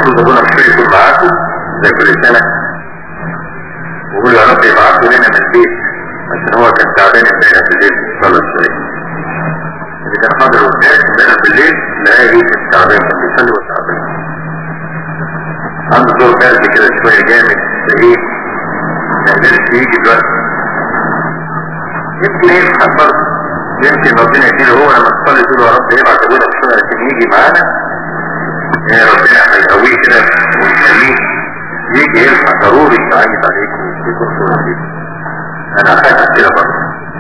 المفروض ابونا مش يكون معاكم زي كل سنة وقول يا رب يبعثوا لنا من البيت عشان هو كان تعبان امبارح بالليل صلى شوية اللي كان حاضر قدام امبارح بالليل لقاه ايه كان تعبان كان بيصلي وتعبان عنده دور برد كده شوية جامد ايه ما قدرش يجي دلوقتي يمكن يلحق برضه يمكن ربنا يديله هو لما تصلي تقول يا رب يبعت ابونا بسرعة عشان يجي معانا يا ربنا هيقويه كده ويخليه يجي يلحق ضروري يعيد عليكم ويديكم صورة فيه انا حاسس كده برضه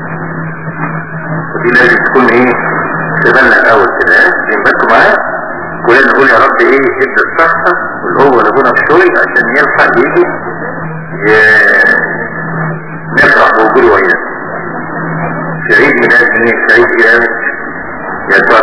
ودي لازم تكون ايه في بالنا الاول كده ها بالكم معايا كلنا نقول يا رب ايه ادى الصحة والقوة لابونا بشوي عشان يلحق يجي نفرح بوجوده وياه في عيد ميلاد مين في عيد قيامة يسوع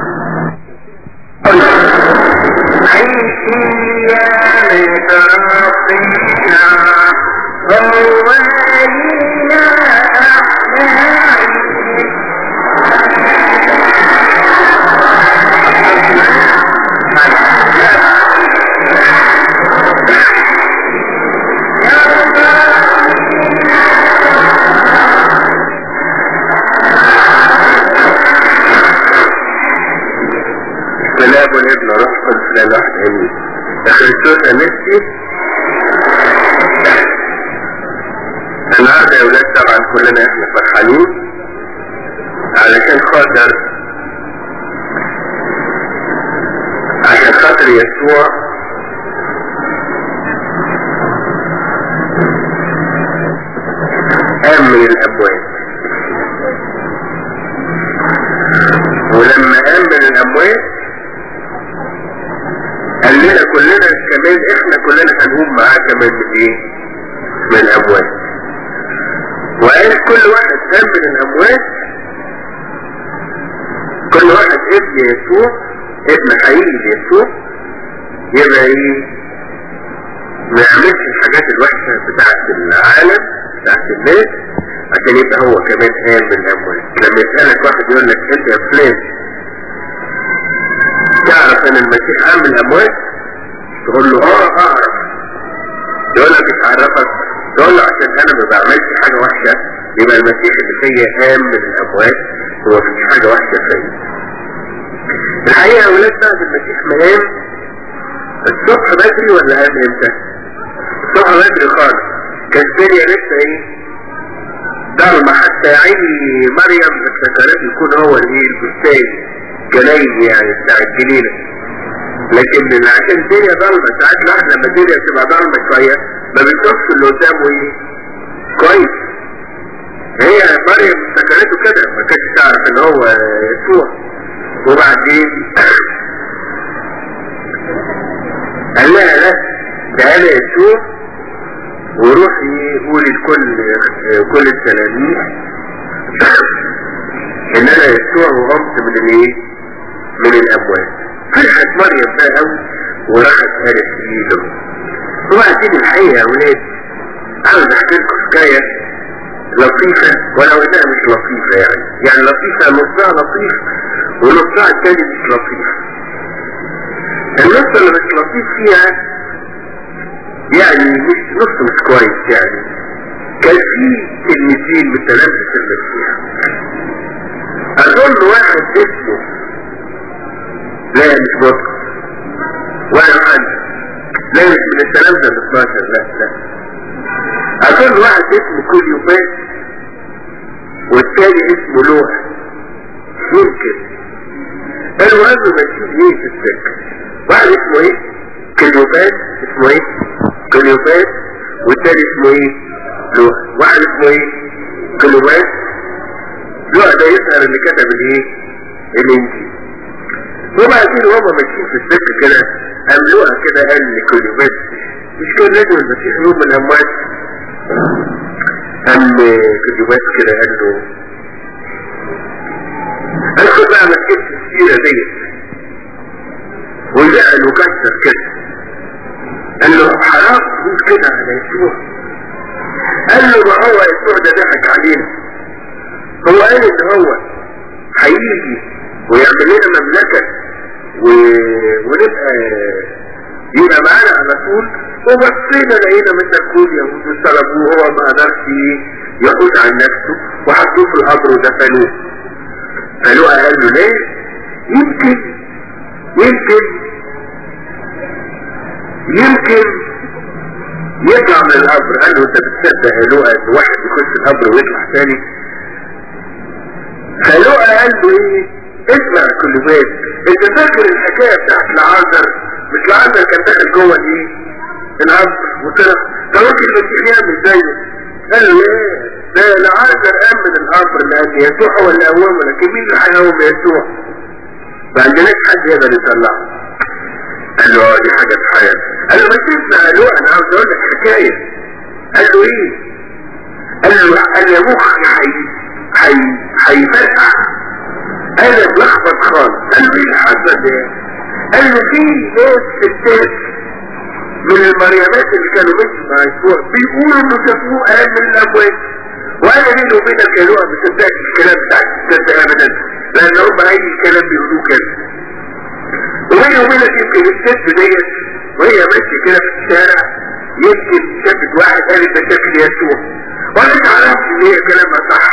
الاب والابن روح القدس لا اله الا امين اخر السورة نفسي النهارده يا ولاد طبعا كلنا احنا فرحانين علشان خاطر عشان خاطر يسوع قام من الاموات ولما قام من الاموات قال لنا كلنا كمان احنا كلنا هنقوم معاه كمان من ايه من الاموات وقال كل واحد قام من الاموات كل واحد ابن يسوع ابن حقيقي يسوع يبقى ايه ما يعملش الحاجات الوحشة بتاعت العالم بتاعت الناس عشان يبقى هو كمان قام من الاموات لما يسألك واحد يقول لك انت يا فلان تعرف ان المسيح قام من الاموات تقول له اه اعرف يقول لك مش عرفك تقول له عشان انا ما بعملش حاجة وحشة يبقى المسيح اللي فيا قام من الاموات هو مفيش حاجة وحشة فيا الحقيقة يا ولاد بعد المسيح ما قام الصبح بدري ولا قام امتى؟ الصبح بدري خالص كانت الدنيا لسه ايه؟ ضلمة حتى يا عيني مريم افتكرت يكون هو الايه البستان جناي يعني بتاع الجنينة لكن عشان الدنيا ضلمة ساعات الواحد لما الدنيا بتبقى ضلمة شوية ما بيشوفش اللي قدامه ايه كويس هي مريم افتكرته كده ما كانتش تعرف ان هو يسوع وبعدين قال لها لا ده انا يسوع وروحي يقول لكل كل التلاميذ ان انا يسوع وقمت من الايه من الاموات فرحت مريم بقى قوي وراحت قالت ايده وبعدين الحقيقه يا ولاد عاوز احكي لكم حكايه لطيفه ولو انها مش لطيفه يعني يعني لطيفه نصها لطيف ونصها التاني مش لطيف النص اللي مش لطيف فيها يعني مش نص مش كويس يعني كان في تلميذين من تلامذة المسيح اظن واحد اسمه لا مش بطل ولا حد لا مش من التلامذة ال 12 لا لا اظن واحد اسمه كوليوباس والتاني اسمه لوح يمكن المهم ماشيين ايه في السكة واحد اسمه ايه كليوباس اسمه ايه كليوباس والتاني اسمه ايه لوح واحد اسمه ايه كليوباس لوح ده يسأل اللي كتب الايه الانجيل وبعدين هما ماشيين في السكة كده قاملوها كده قال لكليوباس مش كان لازم المسيح يوم من الاموات قام كليوباس كده قال له قال له بقى ما تجيبش السيرة ديت وزعل وكسر كده قال له حرام تقول كده على يسوع قال له ما هو يسوع ده ضحك علينا هو قال ان هو هيجي ويعمل لنا مملكة و... ونبقى يبقى معانا على طول وبصينا لقينا مشاكل يهود وصلبوه وهو ما قدرش يحوش عن نفسه وحطوه في القبر ودفنوه فلوقا قال له ليه؟ يمكن يمكن يمكن يطلع من القبر قال له انت بتصدق يا لوقا ان واحد يخش القبر ويطلع تاني فلوقا قال له ايه اسمع كل بيت انت فاكر الحكايه بتاعت العازر مش العازر كان داخل جوه ايه القبر وطلع ده ممكن المسيح يعمل زيه قال له ايه ده العازر قام من القبر لان يسوع هو اللي قومه لكن مين اللي هيقوم يسوع ما عندناش حد يقدر يطلعه قال له اه دي حاجه في حياتي قال له بس اسمع قال له انا عاوز اقول لك حكايه قال له ايه قال له قال له مخي حي حي هيفرقع انا اتلخبط خالص قال له ايه اللي حصل ده قال له في ناس ستات من المريمات اللي كانوا مشوا مع يسوع بيقولوا انه شافوه قال من الاموات وانا بيني وبينك يا لؤى ما صدقتش الكلام بتاع الستات ده ابدا لان هم اي كلام بيقولوه كده وبيني وبينك يمكن الست ديت وهي ماشيه كده في الشارع يمكن شافت واحد قال ده شكل يسوع وانا مش عارف ان هي كلامها صح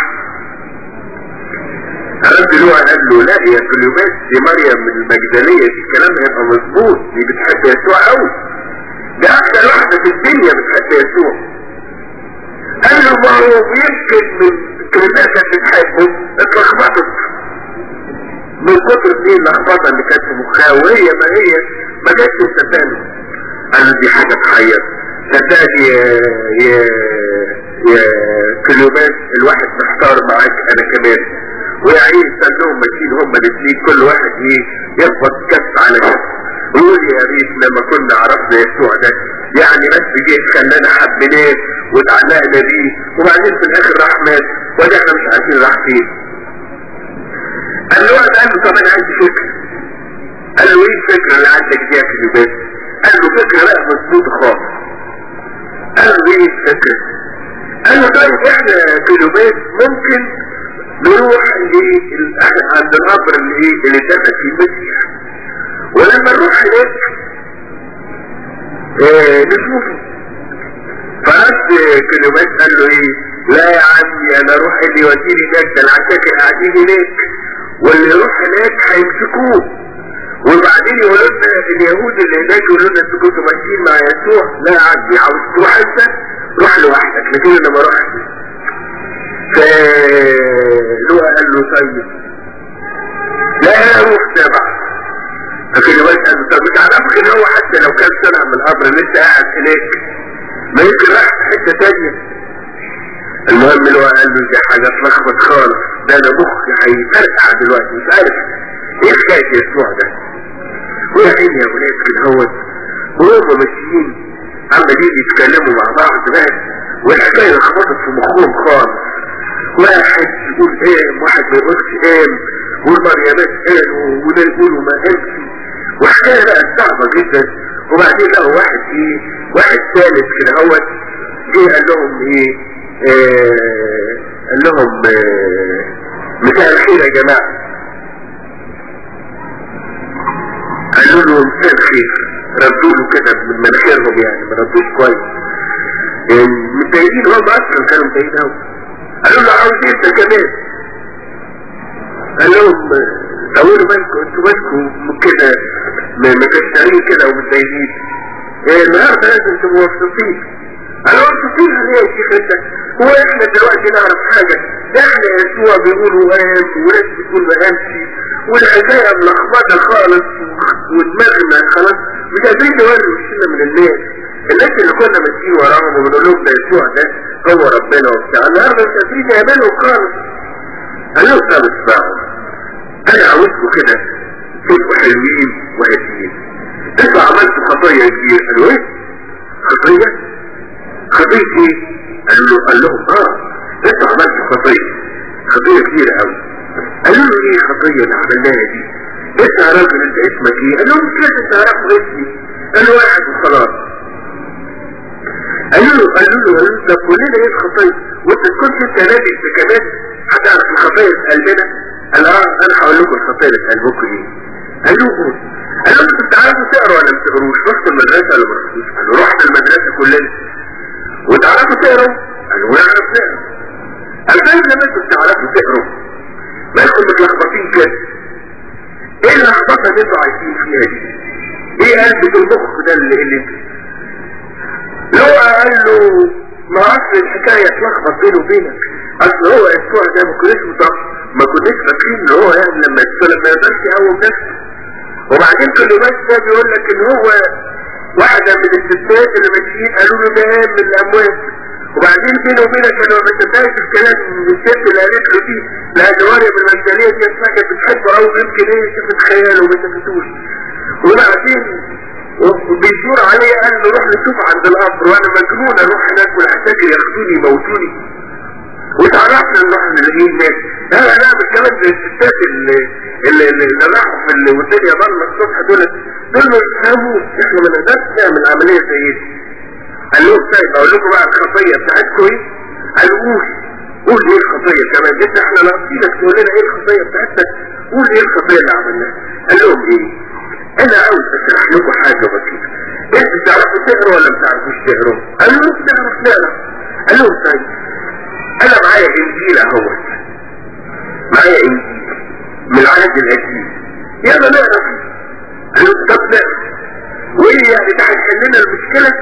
رد له قال له لا يا كليوباس دي مريم من المجدلية دي كلامها يبقى مظبوط دي بتحب يسوع قوي ده اكتر واحدة في الدنيا بتحب يسوع قال له ما هو يمكن من كلمات اللي بتحبه اتلخبطت من كتر دي اللخبطة اللي كانت في مخها وهي ما هي ما جاتش تصدقني قال له دي حاجة تحير صدقني يا يا يا كليوباس الواحد محتار معاك انا كمان ويا عيني استنوهم ماشيين هما الاثنين كل واحد ايه يخبط كف على كف ويقول يا ريت لما كنا عرفنا يسوع ده يعني بس جه خلانا حبيناه واتعلقنا بيه وبعدين في الاخر راح مات وده احنا مش عارفين راح فين قال له قال له طب انا عندي فكره قال له ايه الفكره اللي عندك دي يا كليوباس قال له فكره بقى مظبوطه خالص قال له ايه الفكره قال له طيب احنا كليوباس ممكن نروح عند القبر اللي ايه اللي دفن فيه المسيح ولما نروح هناك اه نشوفه فرد كلمات قال له ايه لا يا عمي انا اروح اللي يوديني هناك ده العساكر قاعدين هناك واللي يروح هناك هيمسكوه وبعدين يقولوا لنا اليهود اللي هناك يقولوا لنا انتوا كنتوا ماشيين مع يسوع لا يا عمي عاوز تروح انت روح لوحدك لكن انا ما اروحش فلوقا قال له طيب لا انا اروح تابع لكن الواد قال له طب مش عارف ان هو حتى لو كان طلع من القبر لسه قاعد هناك ما يمكن راح في حته ثانيه المهم لوقا قال له دي حاجه اتلخبط خالص ده انا مخي هيفرقع دلوقتي مش عارف ايه حكايه يسوع ده ويا عيني يا ولاد كده هوت وهم ماشيين عمالين يتكلموا مع بعض بقى والحكايه لخبطت في مخهم خالص واحد يقول قام واحد ما يقولش قام والمريمات قالوا وده يقولوا ما قامش وحكايه بقى صعبه جدا وبعدين لقوا واحد ايه واحد ثالث كده هوت جه قال لهم ايه آه قال لهم آه مساء الخير يا جماعه قالوا له مساء الخير ردوا له كده من مناخيرهم يعني ما ردوش كويس متضايقين هم اصلا كانوا متضايقين قوي قالوا له عاوز ايه انت كمان قال لهم طولوا بالكم انتوا بالكم كده مكسرين كده ومتضايقين ايه النهارده لازم تبقوا مبسوطين قالوا مبسوطين ليه يا شيخ انت هو احنا دلوقتي نعرف حاجه احنا يسوع بيقولوا قام وناس بتقول ما قامش والحكايه ملخبطه خالص ودماغنا خلاص مش قادرين نوري وشنا من الناس الناس اللي كنا ماشيين وراهم وبنقول لهم ده يسوع ده هو ربنا وبتاع النهارده مش قادرين نقابلهم خالص قال لهم طب اسمعوا انا عاوزكم كده تبقوا حلوين وهاديين انتوا عملتوا خطايا كتير قالوا ايه؟ خطيه؟ خطيه ايه؟ قال له قال لهم اه انتوا عملتوا خطيه خطيه كتير قوي قالوا له ايه الخطيه اللي عملناها دي؟ انت يا راجل انت اسمك ايه؟ قال لهم مش لازم تعرفوا اسمي قالوا واحد وخلاص قالوا له قالوا له قالوا له طب كلنا ايه الخطايا وانت كنت انت نبي انت كمان هتعرف الخطايا في قلبنا قال اه انا هقول لكم الخطايا اللي في قلبكم ايه قالوا له قال لهم انتوا بتعرفوا تقروا ولا ما بتقروش رحتوا المدرسة ولا ما رحتوش قالوا رحت المدرسة كلنا وتعرفوا تقروا قالوا نعرف نقرا قال طيب لما انتوا بتعرفوا تقروا مالكم متلخبطين كده ايه اللخبطه اللي انتوا عايشين فيها دي ايه قلبة المخ ده اللي اللي لو قال له ما اصل الحكاية اتلخبط بينه وبينك اصل هو يسوع ده ما كناش متوقع ما كناش فاكرين ان هو يعني لما يسوع لما يقدرش يقوم نفسه وبعدين كل بس ده بيقول لك ان هو واحدة من الستات اللي ماشيين قالوا له ده من الاموات وبعدين بينه وبينك انا ما بصدقش الكلام من الست اللي قالت له دي لان مريم المثاليه دي اسمها كانت بتحبه قوي يمكن هي شافت خياله وما شافتوش وبعدين بيشور عليه قال له روح نشوف عند القبر وانا مجنون اروح هناك والعساكر ياخدوني يموتوني وتعرفنا ان احنا نلاقيه هناك لا لا مش كمان زي الستات اللي اللي, اللي راحوا في اللي والدنيا ضلمه الصبح دول دول ما يفهموا احنا ما نقدرش نعمل عمليه زي دي قال لهم طيب اقول لكم بقى الخطيه بتاعتكم ايه؟ قالوا قول قول ايه الخطيه كمان انت احنا ناقصينك تقول لنا ايه الخطيه بتاعتك قول ايه الخطيه اللي عملناها قال لهم ايه؟ انا عاوز اشرح لكم حاجه بسيطه انتوا بتعرفوا تقروا ولا ما بتعرفوش تقروا؟ قالوا له بنعرف نقرا قال لهم طيب انا معايا انجيل اهوت معايا انجيل من العهد القديم يلا نقرا فيه قالوا طب نقرا وايه يعني ده هيحل لنا المشكله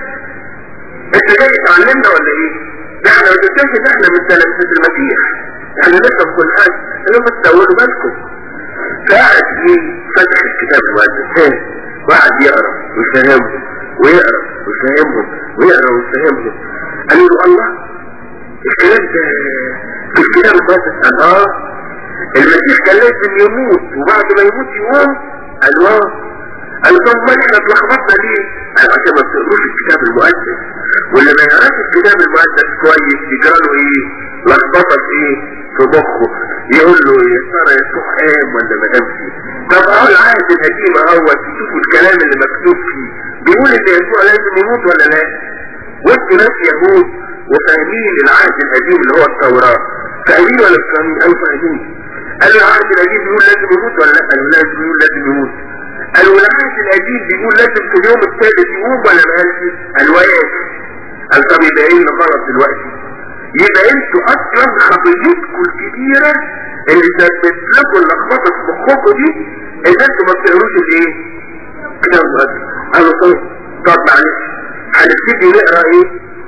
انت جاي تعلمنا ولا ايه ده احنا ما تنساش ان احنا من تلاميذ المسيح احنا نفهم كل حاجه قال لهم بس تقولوا بالكم فقعد ايه فتح الكتاب المقدس وقعد يقرا ويفهمهم ويقرا ويفهمهم ويقرا ويفهمهم قالوا له الله الكلام ده في الكتاب المقدس قال اه المسيح كان لازم يموت وبعد ما يموت يقوم قال اه قال طب ما احنا اتلخبطنا ليه؟ قال عشان ما بتقروش الكتاب المقدس واللي ما يعرفش الكتاب المقدس كويس يجرى له ايه؟ لخبطه في ايه؟ في مخه يقول له يا ترى يسوع قام ولا ما قامش؟ طب اهو العهد القديم اهوت تشوفوا الكلام اللي مكتوب فيه بيقول ان يسوع لازم يموت ولا لا؟ وانتوا ناس يهود وفاهمين العهد القديم اللي هو التوراه فاهمين ولا مش فاهمين؟ قالوا فاهمين قالوا العهد القديم بيقول لازم يموت ولا لا؟ قالوا لازم يقول لازم يموت قالوا العهد القديم بيقول لازم في اليوم الثالث يقوم ولا ما قالش؟ قالوا ايه؟ قال طب يبقى ايه اللي غلط دلوقتي؟ يبقى انتوا اصلا خطيتكم الكبيرة اللي سببت لكم اللخبطة في مخكم دي ان انتوا ما بتقروش الايه؟ كتاب المقدس قالوا طيب طب معلش هنبتدي نقرا ايه؟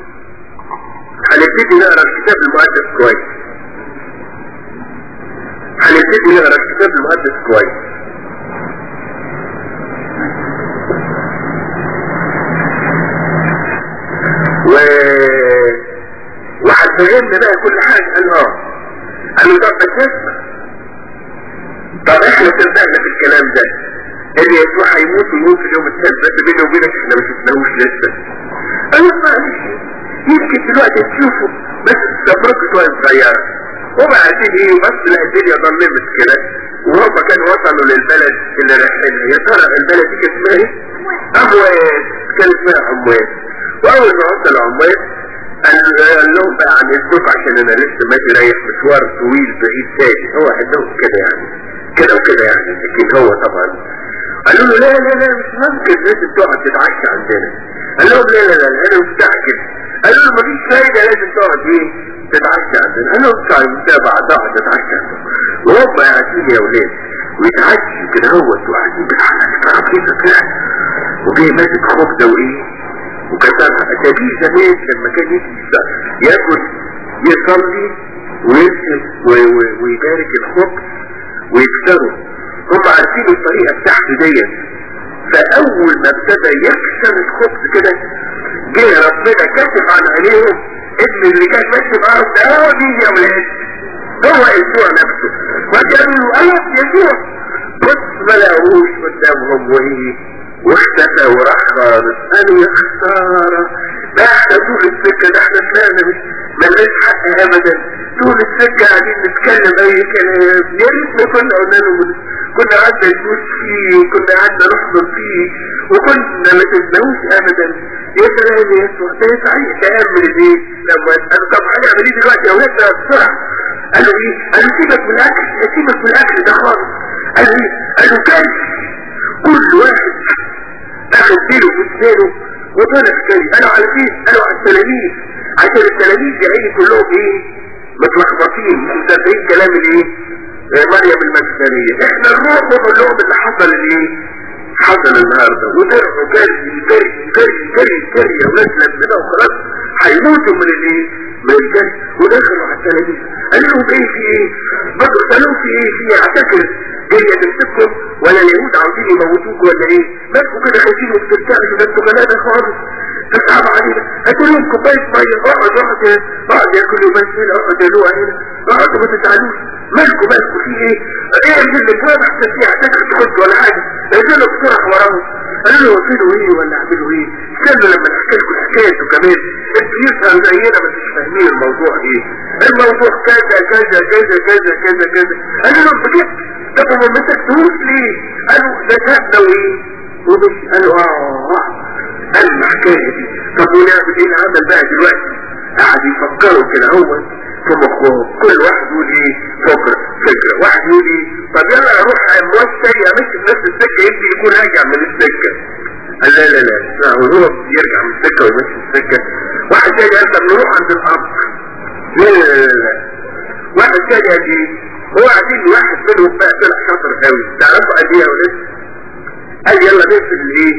هنبتدي نقرا الكتاب المقدس كويس هنبتدي نقرا الكتاب المقدس كويس و وهتفهمنا بقى كل حاجة قال اه قال له طب بس اسمع طب احنا صدقنا في الكلام ده ان يسوع هيموت ويموت في اليوم الثالث بس بيني وبينك احنا ما شفناهوش لسه قال له معلش يمكن دلوقتي تشوفه بس صبرك شوية صغيرة وبعدين ايه بس لا الدنيا ضلمت كده وهم كانوا وصلوا للبلد اللي رايحينها يا ترى البلد دي كانت اسمها ايه؟ اموات كانت اسمها اموات واول ما وصلوا اموات قال لهم بقى عن اذنكم عشان انا لسه ماشي رايح مشوار طويل بعيد تاني هو قال لهم كده يعني كده وكده يعني لكن هو طبعا قالوا له لا لا لا مش ممكن لازم تقعد تتعشى عندنا قال لهم لا لا لا انا مستعجل قالوا له مفيش فايدة لازم تقعد ايه تتعشى عندنا قال لهم طيب ده بعد اقعد اتعشى عندكم وهم قاعدين يا ولاد ويتعشوا كده هو وقاعدين بتعشى ترابيزه كده وجاي ماسك خبزه وايه وكتب أسابيع زمان لما كان يجي ياكل يصلي ويبارك الخبز ويكسره هم عارفين الطريقة بتاعته ديت فأول ما ابتدى يكسر الخبز كده جه ربنا كشف عن عينيهم ابن اللي كان ماشي معاهم ده هو مين يا ولاد هو يسوع نفسه وقالوا له ايوه يسوع بص ما لقوش قدامهم وايه واختفى وراح خالص قالوا يا خسارة ده احنا طول السكة ده احنا طلعنا مش ملناش حق ابدا طول السكة قاعدين نتكلم اي كلام يا ريتنا كنا قلنا له كنا قعدنا ندوس فيه وكنا قعدنا نحضر فيه وكنا ما سبناهوش ابدا يا سلام يا يسوع ده صحيح تأمل ايه لما قالوا طب هنعمل ايه دلوقتي يا ولاد بسرعة قالوا ايه قالوا سيبك من الاكل سيبك من الاكل ده خالص قالوا ايه قالوا كلب كل واحد اخد ديله في سنانه وطلع تاني قالوا على فين قالوا على التلاميذ عشان التلاميذ يا عيني كلهم ايه متلخبطين مش مصدقين كلام الايه آه، مريم المجدلية احنا نروح ونقول لهم اللي حصل الايه حصل النهارده ودرعوا جري جري جري جري جري يا ولاد لمنا وخلاص هيموتوا من الايه من الجري ودخلوا على التلاميذ قال لهم ايه في ايه بدروا سالوه في ايه في ايه عساكر جاية تمسككم ولا اليهود عاوزين يموتوكوا ولا ايه مالكوا كده خايفين وبترتعشوا ده انتوا جنانا خالص فصعب علينا هات لهم كوبايه ميه اقعد اقعد اقعد ياكلوا بس هنا اقعد يلوها هنا اقعدوا ما تزعلوش مالكوا مالكوا في ايه؟ ايه اللي جواب احسن فيه عساكر تخش ولا حاجه انزلوا بسرعه وراهم قالوا له وصلوا ايه ولا اعملوا ايه؟ استنوا لما نحكي لكم حكايته كمان انتوا يفهم زينا بس مش فاهمين الموضوع ايه؟ الموضوع كذا كذا كذا كذا كذا كذا قالوا له بجد طب ما مسكتوش ليه؟ قالوا ده شاب وايه؟ ومش قالوا اه قالوا الحكايه دي طب ونعمل ايه العمل بقى دلوقتي؟ قعد يفكروا كده هو في مخهم كل واحد يقول ايه فكرة فكرة واحد يقول ايه طب يلا اروح امواج تاني امشي في نفس السكة يمكن يكون راجع من السكة قال لا لا لا لا وهو يرجع من السكة ويمشي في السكة واحد تاني قال طب نروح عند القبر لا لا لا لا لا واحد تاني قال ايه هو قاعدين واحد منهم بقى طلع شاطر قوي تعرفوا قد ايه يا ولاد قال يلا نقفل الايه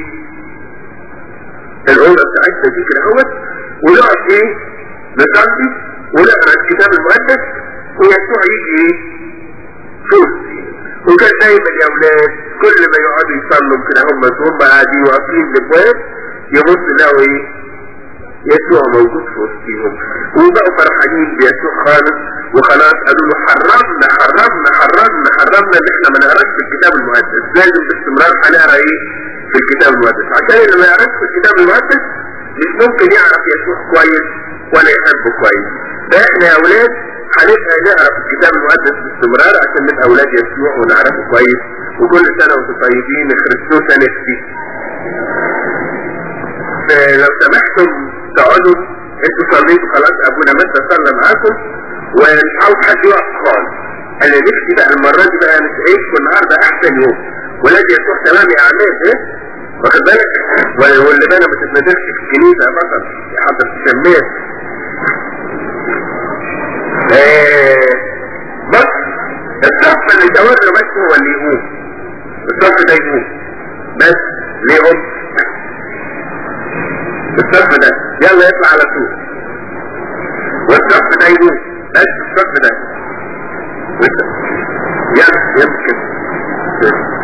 الأوضة بتاعتنا دي كده اهوت ونقعد ايه نصلي ونقرا الكتاب المقدس ويسوع يجي ايه شوف وكان دايما يا اولاد كل ما يقعدوا يصلوا كده هم هم قاعدين واقفين الابواب يبص يلاقوا ايه يسوع موجود في وسطهم وبقوا فرحانين بيسوع خالص وخلاص قالوا له حرمنا حرمنا حرمنا حرمنا ان احنا ما نقراش في الكتاب المقدس لازم باستمرار هنقرا ايه في الكتاب المقدس عشان اللي ما يقراش في الكتاب المقدس مش ممكن يعرف يسوع كويس ولا يحبه كويس فاحنا يا اولاد هنبقى نقرا في الكتاب المقدس باستمرار عشان نبقى اولاد يسوع ونعرفه كويس وكل سنه وانتم طيبين خريستوس نفسي لو سمحتم تقعدوا انتوا صليتوا خلاص ابونا متى صلى معاكم ومش عاوز حد يقف خالص انا نفسي بقى المره دي بقى مش عيدكم النهارده احسن يوم ولاد يسوع تمام يا اعمال ايه واخد بالك واللي بالك ما تتندرش في الكنيسه يا بطل يا حضرة الشماس ايه بص الصف اللي شاور له بس هو اللي يقوم الصف ده يقوم بس ليه يقوم الصف ده يلا يطلع على طول والصف ده يقوم بس الصف ده يلا يمكن